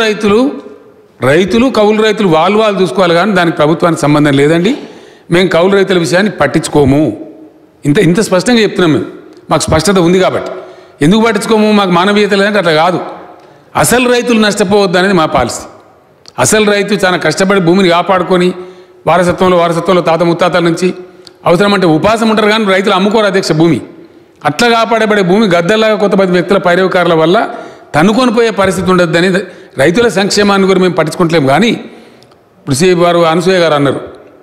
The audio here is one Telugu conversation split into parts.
రైతులు రైతులు కౌలు రైతులు వాళ్ళు వాళ్ళు చూసుకోవాలి కానీ దానికి ప్రభుత్వానికి సంబంధం లేదండి మేము కౌలు రైతుల విషయాన్ని పట్టించుకోము ఇంత ఇంత స్పష్టంగా చెప్తున్నాం మేము మాకు స్పష్టత ఉంది కాబట్టి ఎందుకు పట్టించుకోము మాకు మానవీయత లేదంటే అట్లా కాదు అసలు రైతులు నష్టపోవద్దు అనేది మా పాలసీ అసలు రైతు చాలా కష్టపడి భూమిని కాపాడుకొని వారసత్వంలో వారసత్వంలో తాత ముత్తాతల నుంచి అవసరమంటే ఉపాసం ఉంటారు కానీ రైతులు అమ్ముకోరు అధ్యక్ష భూమి అట్లా కాపాడబడే భూమి గద్దల్లాగా కొంతమంది వ్యక్తుల పైరవకారుల వల్ల తన్నుకొని పోయే పరిస్థితి ఉండొద్దని రైతుల సంక్షేమాన్ని కూడా మేము పట్టించుకుంటలేము కానీ ఇప్పుడు సి వారు అనసూయ గారు అన్నారు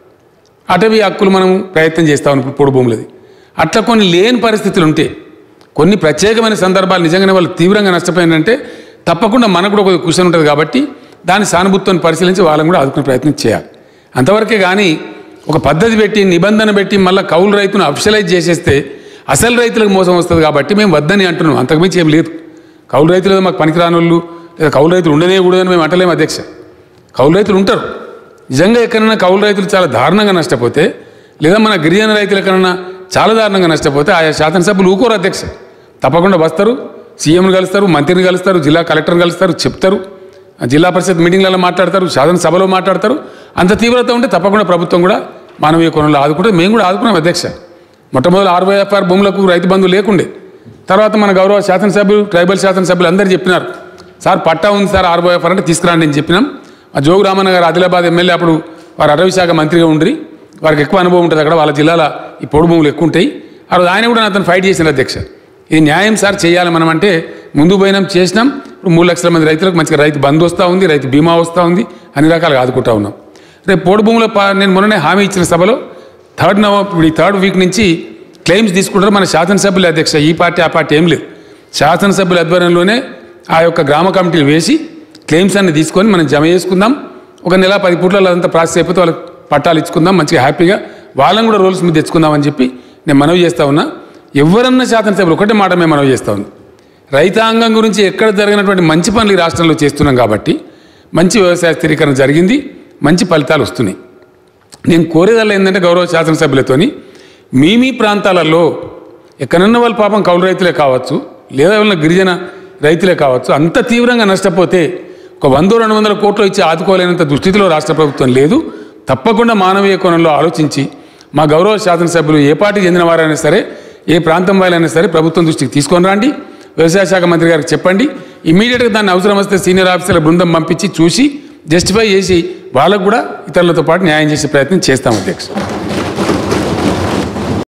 అటవీ హక్కులు మనం ప్రయత్నం చేస్తాం ఇప్పుడు పొడి భూములది అట్లా కొన్ని లేని పరిస్థితులు ఉంటే కొన్ని ప్రత్యేకమైన సందర్భాలు నిజంగానే వాళ్ళు తీవ్రంగా నష్టపోయిందంటే తప్పకుండా మనకు కూడా ఒక క్వశ్చన్ ఉంటుంది కాబట్టి దాని సానుభూతిని పరిశీలించి వాళ్ళని కూడా ఆదుకునే ప్రయత్నం చేయాలి అంతవరకే కానీ ఒక పద్ధతి పెట్టి నిబంధన పెట్టి మళ్ళీ కౌలు రైతును అఫిషియలైజ్ చేసేస్తే అసలు రైతులకు మోసం వస్తుంది కాబట్టి మేము వద్దని అంటున్నాం అంతకుమించి ఏం లేదు కౌలు రైతులు మాకు పనికిరాని వాళ్ళు లేదా కౌలు రైతులు ఉండనే కూడదని మేము అంటలేము అధ్యక్ష కౌలు రైతులు ఉంటారు నిజంగా ఎక్కడైనా కౌలు రైతులు చాలా దారుణంగా నష్టపోతే లేదా మన గిరిజన రైతులు ఎక్కడైనా చాలా దారుణంగా నష్టపోతే ఆయా శాసనసభ్యులు ఊకోరు అధ్యక్ష తప్పకుండా వస్తారు సీఎంను కలుస్తారు మంత్రిని కలుస్తారు జిల్లా కలెక్టర్ని కలుస్తారు చెప్తారు ఆ జిల్లా పరిషత్ మీటింగ్లలో మాట్లాడతారు శాసనసభలో మాట్లాడతారు అంత తీవ్రత ఉంటే తప్పకుండా ప్రభుత్వం కూడా మానవీయ కోణంలో ఆదుకుంటే మేము కూడా ఆదుకున్నాం అధ్యక్ష మొట్టమొదటి ఆర్వైఎఫ్ఆర్ భూములకు రైతు బంధు లేకుండే తర్వాత మన గౌరవ శాసనసభ్యులు ట్రైబల్ శాసనసభ్యులు అందరూ చెప్పినారు సార్ పట్టా ఉంది సార్ ఆర్వైఎఫ్ఆర్ అంటే తీసుకురండి అని చెప్పినాం ఆ జోగు రామన్న గారు ఆదిలాబాద్ ఎమ్మెల్యే అప్పుడు వారు అటవీ శాఖ మంత్రిగా ఉండ్రి వారికి ఎక్కువ అనుభవం ఉంటుంది అక్కడ వాళ్ళ జిల్లాలో ఈ పొడి భూములు ఎక్కువ ఉంటాయి ఆ రోజు ఆయన కూడా అతను ఫైట్ చేసిన అధ్యక్ష ఇది న్యాయం సార్ చేయాలి మనం అంటే ముందు పోయినాం చేసినాం ఇప్పుడు మూడు లక్షల మంది రైతులకు మంచిగా రైతు బంధు వస్తూ ఉంది రైతు బీమా వస్తూ ఉంది అన్ని రకాలుగా ఆదుకుంటా ఉన్నాం రేపు పోడు భూముల పా- నేను మొన్ననే హామీ ఇచ్చిన సభలో థర్డ్ నవంబర్ ఇప్పుడు ఈ థర్డ్ వీక్ నుంచి క్లెయిమ్స్ తీసుకుంటారు మన శాసనసభ్యుల అధ్యక్ష ఈ పార్టీ ఆ పార్టీ ఏం లేదు శాసనసభ్యుల ఆధ్వర్యంలోనే ఆ యొక్క గ్రామ కమిటీలు వేసి క్లెయిమ్స్ అన్ని తీసుకొని మనం జమ చేసుకుందాం ఒక నెల పది పూట్లలో అదంతా ప్రాసెస్ అయిపోతే వాళ్ళకి పట్టాలు ఇచ్చుకుందాం మంచిగా హ్యాపీగా వాళ్ళని కూడా రోల్స్ మీద తెచ్చుకుందాం అని చెప్పి నేను మనవి చేస్తా ఉన్నా ఎవరన్నా శాసనసభ్యులు ఒకటే మాట మేము మనవి చేస్తా ఉన్నాం రైతాంగం గురించి ఎక్కడ జరిగినటువంటి మంచి పనులు ఈ రాష్ట్రంలో చేస్తున్నాం కాబట్టి మంచి వ్యవసాయ స్థిరీకరణ జరిగింది మంచి ఫలితాలు వస్తున్నాయి నేను కోరేదల్లా ఏంటంటే గౌరవ శాసనసభ్యులతోని మీ మీ ప్రాంతాలలో ఎక్కడన్నా వాళ్ళ పాపం కౌలు రైతులే కావచ్చు లేదా వాళ్ళ గిరిజన రైతులే కావచ్చు అంత తీవ్రంగా నష్టపోతే ఒక వంద రెండు వందల కోట్లు ఇచ్చి ఆదుకోలేనంత దుస్థితిలో రాష్ట్ర ప్రభుత్వం లేదు తప్పకుండా మానవీయ కోణంలో ఆలోచించి మా గౌరవ శాసనసభ్యులు ఏ పార్టీకి చెందిన వారైనా సరే ఏ ప్రాంతం వాళ్ళైనా సరే ప్రభుత్వం దృష్టికి తీసుకొని రండి వ్యవసాయ శాఖ మంత్రి గారికి చెప్పండి ఇమీడియట్గా దాన్ని అవసరం వస్తే సీనియర్ ఆఫీసర్ల బృందం పంపించి చూసి జస్టిఫై చేసి వాళ్ళకు కూడా ఇతరులతో పాటు న్యాయం చేసే ప్రయత్నం చేస్తాం అధ్యక్ష